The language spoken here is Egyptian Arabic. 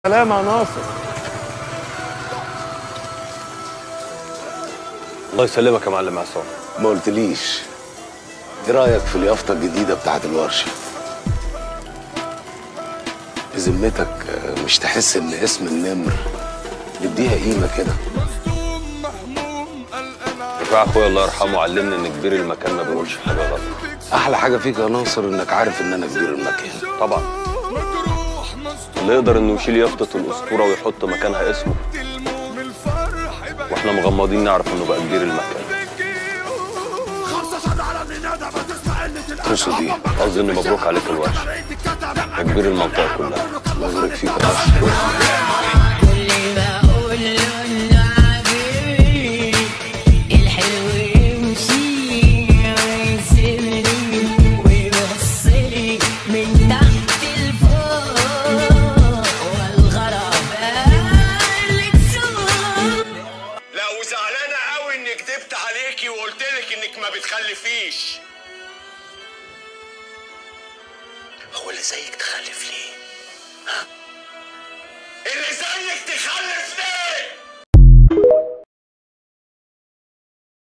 سلام يا ناصر الله يسلمك يا معلم عصام ما قلتليش ايه رايك في اليافطه الجديده بتاعت الورشه بذمتك آه، مش تحس ان اسم النمر نديها قيمه كده رفاع اخويا الله يرحمه علمني ان كبير المكان ما بيقولش حاجه غلط احلى حاجه فيك يا ناصر انك عارف ان انا كبير المكان طبعا اللي يقدر انه يشيل يافطه الاسطوره ويحط مكانها اسمه واحنا مغمضين نعرف انه بقى كبير المكان تقصد ايه قصدي انه مبروك عليك الورش يا كبير المنطقه كلها الله يبارك فيك يا ناصر كل ما اقول له انه عبيد الحلو يمشي ويسيبني ويبص لي من تحت لفوق والغرام قال تشوف لا وزعلانه قوي اني كدبت عليكي وقلت لك انك ما بتخلفيش هو اللي زيك تخلف ليه ها اللي زيك تخلف